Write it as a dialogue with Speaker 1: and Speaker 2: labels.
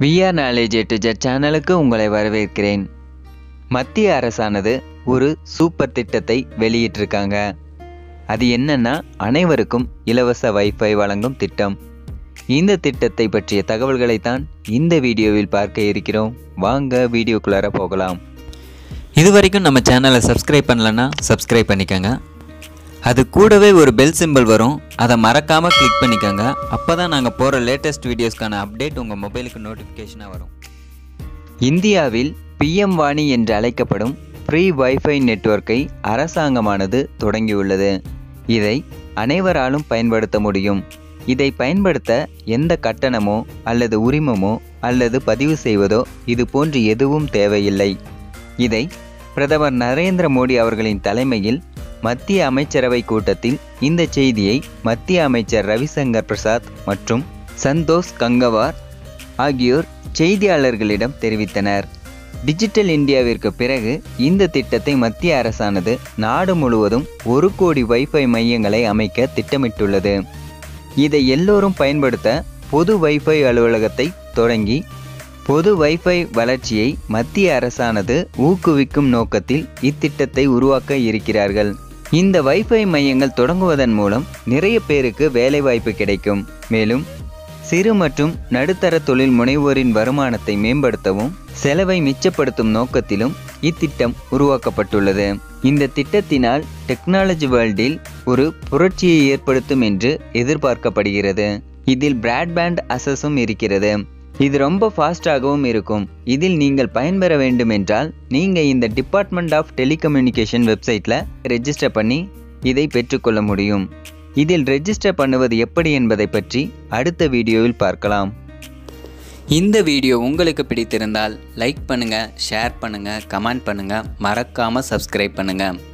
Speaker 1: VR knowledge to Z சேனலுக்கு உங்களை வரவேற்கிறேன் மத்திய அரசானது ஒரு சூப்பர் திட்டத்தை வெளியிட்டிருக்காங்க அது என்னன்னா அனைவருக்கும் இலவச வைஃபை வழங்கும் திட்டம் இந்த திட்டத்தை பற்றிய தகவல்களை தான் இந்த வீடியோவில் பார்க்க இருக்கிறோம் வாங்க வீடியோக்குள்ளார போகலாம்
Speaker 2: இது வரைக்கும் நம்ம சேனலை சப்ஸ்கிரைப் பண்ணலன்னா சப்ஸ்கிரைப் பண்ணிக்கோங்க அது கூடவே ஒரு பெல் சிம்பிள் வரும் அதை மறக்காமல் கிளிக் பண்ணிக்கோங்க அப்போ தான் நாங்கள் போகிற லேட்டஸ்ட் வீடியோஸ்க்கான அப்டேட் உங்கள் மொபைலுக்கு நோட்டிஃபிகேஷனாக வரும்
Speaker 1: இந்தியாவில் பிஎம் வாணி என்று அழைக்கப்படும் ஃப்ரீ வைஃபை நெட்வொர்க்கை அரசாங்கமானது தொடங்கியுள்ளது இதை அனைவராலும் பயன்படுத்த முடியும் இதை பயன்படுத்த எந்த கட்டணமோ அல்லது உரிமமோ அல்லது பதிவு செய்வதோ இது போன்று எதுவும் தேவையில்லை இதை பிரதமர் நரேந்திர மோடி அவர்களின் தலைமையில் மத்திய அமைச்சரவை கூட்டத்தில் இந்த செய்தியை மத்திய அமைச்சர் ரவிசங்கர் பிரசாத் மற்றும் சந்தோஷ் கங்கவார் ஆகியோர் செய்தியாளர்களிடம் தெரிவித்தனர் டிஜிட்டல் இந்தியாவிற்கு பிறகு இந்த திட்டத்தை மத்திய அரசானது நாடு முழுவதும் ஒரு கோடி வைஃபை மையங்களை அமைக்க திட்டமிட்டுள்ளது இதை எல்லோரும் பயன்படுத்த பொது வைஃபை அலுவலகத்தை தொடங்கி பொது வைஃபை வளர்ச்சியை மத்திய அரசானது ஊக்குவிக்கும் நோக்கத்தில் இத்திட்டத்தை உருவாக்க இருக்கிறார்கள் இந்த வைஃபை மையங்கள் தொடங்குவதன் மூலம் நிறைய பேருக்கு வேலைவாய்ப்பு கிடைக்கும் மேலும் சிறு மற்றும் நடுத்தர தொழில் முனைவோரின் வருமானத்தை மேம்படுத்தவும் செலவை மிச்சப்படுத்தும் நோக்கத்திலும் இத்திட்டம் உருவாக்கப்பட்டுள்ளது இந்த திட்டத்தினால் டெக்னாலஜி வேர்ல்டில் ஒரு புரட்சியை ஏற்படுத்தும் என்று எதிர்பார்க்கப்படுகிறது இதில் பிராட்பேண்ட் அசஸும் இருக்கிறது இது ரொம்ப ஃபாஸ்டாகவும் இருக்கும் இதில் நீங்கள் பயன்பெற வேண்டும் என்றால் நீங்கள் இந்த டிபார்ட்மெண்ட் ஆஃப் டெலிகம்யூனிகேஷன் வெப்சைட்டில் ரெஜிஸ்டர் பண்ணி இதை பெற்றுக்கொள்ள முடியும் இதில் ரெஜிஸ்டர் பண்ணுவது எப்படி என்பதை பற்றி அடுத்த வீடியோவில் பார்க்கலாம்
Speaker 2: இந்த வீடியோ உங்களுக்கு பிடித்திருந்தால் லைக் பண்ணுங்கள் ஷேர் பண்ணுங்கள் கமெண்ட் பண்ணுங்கள் மறக்காமல் சப்ஸ்கிரைப் பண்ணுங்கள்